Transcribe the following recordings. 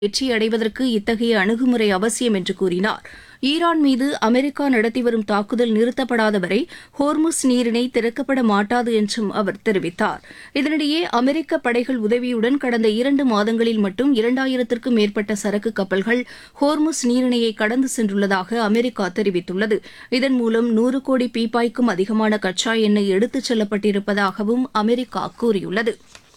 வெற்றி அடைவதற்கு இத்தகைய அணுகுமுறை அவசியம் என்று கூறினார் ஈரான் மீது அமெரிக்கா நடத்தி வரும் தாக்குதல் நிறுத்தப்படாத வரை ஹோர்முஸ் நீரிணை திறக்கப்பட மாட்டாது என்றும் அவர் தெரிவித்தார் இதனிடையே அமெரிக்க படைகள் உதவியுடன் கடந்த இரண்டு மாதங்களில் மட்டும் இரண்டாயிரத்திற்கும் மேற்பட்ட சரக்கு கப்பல்கள் ஹோர்முஸ் நீரிணையை கடந்து சென்றுள்ளதாக அமெரிக்கா தெரிவித்துள்ளது இதன் மூலம் நூறு கோடி பீப்பாய்க்கும் அதிகமான கச்சா எண்ணெய் எடுத்துச் செல்லப்பட்டிருப்பதாகவும் அமெரிக்கா கூறியுள்ளது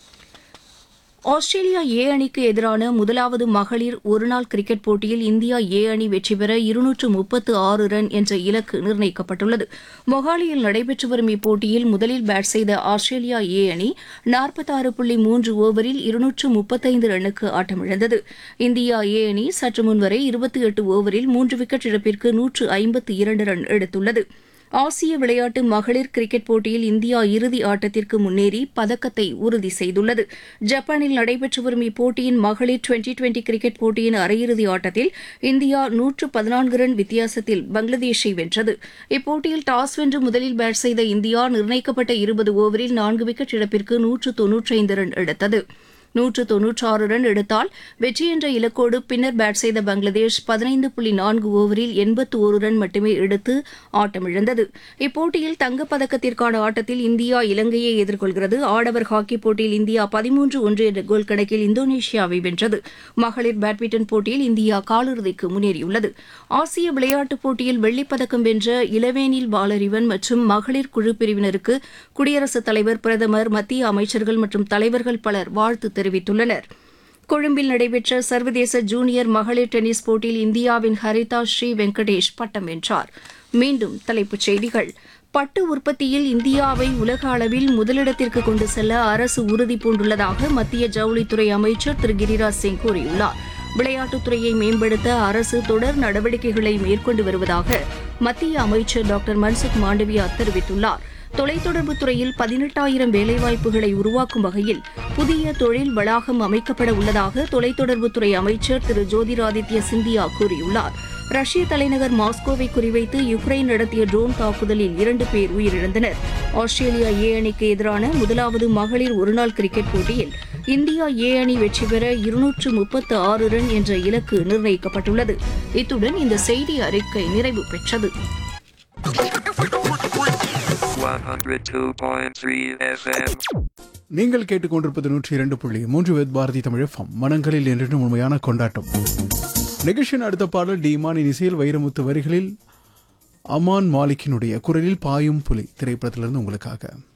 ஆஸ்திரேலியா ஏ அணிக்கு எதிரான முதலாவது மகளிர் ஒருநாள் கிரிக்கெட் போட்டியில் இந்தியா ஏ அணி வெற்றி பெற இருநூற்று முப்பத்து ஆறு ரன் என்ற இலக்கு நிர்ணயிக்கப்பட்டுள்ளது மொஹாலியில் நடைபெற்று வரும் இப்போட்டியில் முதலில் பேட் செய்த ஆஸ்திரேலியா ஏ அணி நாற்பத்தாறு புள்ளி மூன்று ஓவரில் இருநூற்று முப்பத்தைந்து ரன்னுக்கு ஆட்டமிழந்தது இந்தியா ஏ அணி சற்று முன்வரை இருபத்தி எட்டு ஓவரில் மூன்று விக்கெட் இழப்பிற்கு நூற்று ஐம்பத்து இரண்டு ரன் எடுத்துள்ளது ஆசிய விளையாட்டு மகளிர் கிரிக்கெட் போட்டியில் இந்தியா இறுதி ஆட்டத்திற்கு முன்னேறி பதக்கத்தை உறுதி செய்துள்ளது ஜப்பானில் நடைபெற்று வரும் இப்போட்டியின் மகளிர் டுவெண்டி டுவெண்டி கிரிக்கெட் போட்டியின் அரையிறுதி ஆட்டத்தில் இந்தியா நூற்று பதினான்கு ரன் வித்தியாசத்தில் பங்களாதேஷை வென்றது இப்போட்டியில் டாஸ் வென்று முதலில் பேட் செய்த இந்தியா நிர்ணயிக்கப்பட்ட இருபது ஓவரில் நான்கு விக்கெட் இழப்பிற்கு நூற்று தொன்னூற்றைந்து ரன் எடுத்தது நூற்று தொன்னூற்றாறு ரன் எடுத்தால் வெற்றி என்ற இலக்கோடு பின்னர் பேட் செய்த பங்களாதேஷ் பதினைந்து புள்ளி நான்கு ஓவரில் எண்பத்து ஒரு ரன் மட்டுமே எடுத்து ஆட்டமிழந்தது இப்போட்டியில் தங்கப்பதக்கத்திற்கான ஆட்டத்தில் இந்தியா இலங்கையை எதிர்கொள்கிறது ஆடவர் ஹாக்கி போட்டியில் இந்தியா பதிமூன்று ஒன்று என்ற கோல் கணக்கில் இந்தோனேஷியாவை வென்றது மகளிர் பேட்மிண்டன் போட்டியில் இந்தியா காலிறுதிக்கு முன்னேறியுள்ளது ஆசிய விளையாட்டுப் போட்டியில் வெள்ளிப்பதக்கம் வென்ற இளவேனில் பாலறிவன் மற்றும் மகளிர் குழு பிரிவினருக்கு குடியரசுத் தலைவர் பிரதமர் மத்திய அமைச்சர்கள் மற்றும் தலைவர்கள் பலர் வாழ்த்து தெரிவித்துள்ளனர் கொழும்பில் நடைபெற்ற சர்வதேச ஜூனியர் மகளிர் டென்னிஸ் போட்டியில் இந்தியாவின் ஹரிதா ஸ்ரீ வெங்கடேஷ் பட்டம் வென்றார் மீண்டும் தலைப்புச் செய்திகள் பட்டு உற்பத்தியில் இந்தியாவை உலக அளவில் முதலிடத்திற்கு கொண்டு செல்ல அரசு உறுதி பூண்டுள்ளதாக மத்திய ஜவுளித்துறை அமைச்சர் திரு கிரிராஜ் சிங் கூறியுள்ளார் விளையாட்டுத்துறையை மேம்படுத்த அரசு தொடர் நடவடிக்கைகளை மேற்கொண்டு வருவதாக மத்திய அமைச்சர் டாக்டர் மன்சுக் மாண்டவியா தெரிவித்துள்ளார் தொலைத்தொடர்புத் துறையில் பதினெட்டாயிரம் வேலைவாய்ப்புகளை உருவாக்கும் வகையில் புதிய தொழில் வளாகம் அமைக்கப்பட உள்ளதாக தொலைத்தொடர்புத்துறை அமைச்சர் திரு ஜோதிராதித்ய சிந்தியா கூறியுள்ளார் ரஷ்ய தலைநகர் மாஸ்கோவை குறிவைத்து யுக்ரைன் நடத்திய ட்ரோன் தாக்குதலில் இரண்டு பேர் உயிரிழந்தனர் ஆஸ்திரேலியா ஏ அணிக்கு எதிரான முதலாவது மகளிர் ஒருநாள் கிரிக்கெட் போட்டியில் இந்தியா ஏ அணி வெற்றி பெற இருநூற்று முப்பத்து ஆறு ரன் என்ற இலக்கு நிர்ணயிக்கப்பட்டுள்ளது இத்துடன் இந்த செய்தி அறிக்கை நிறைவு பெற்றது 102.3 FM. நீங்கள் கேட்டுக்கொண்டிருப்பது நூற்றி இரண்டு புள்ளி மூன்று வேத் பாரதி தமிழகம் மனங்களில் என்றும் உண்மையான கொண்டாட்டம் நிகழ்ச்சியின் அடுத்த பாடல் டி இமானின் இசையில் வைரமுத்து வரிகளில் அமான் மாலிக்கினுடைய குரலில் பாயும் புலி திரைப்படத்திலிருந்து உங்களுக்காக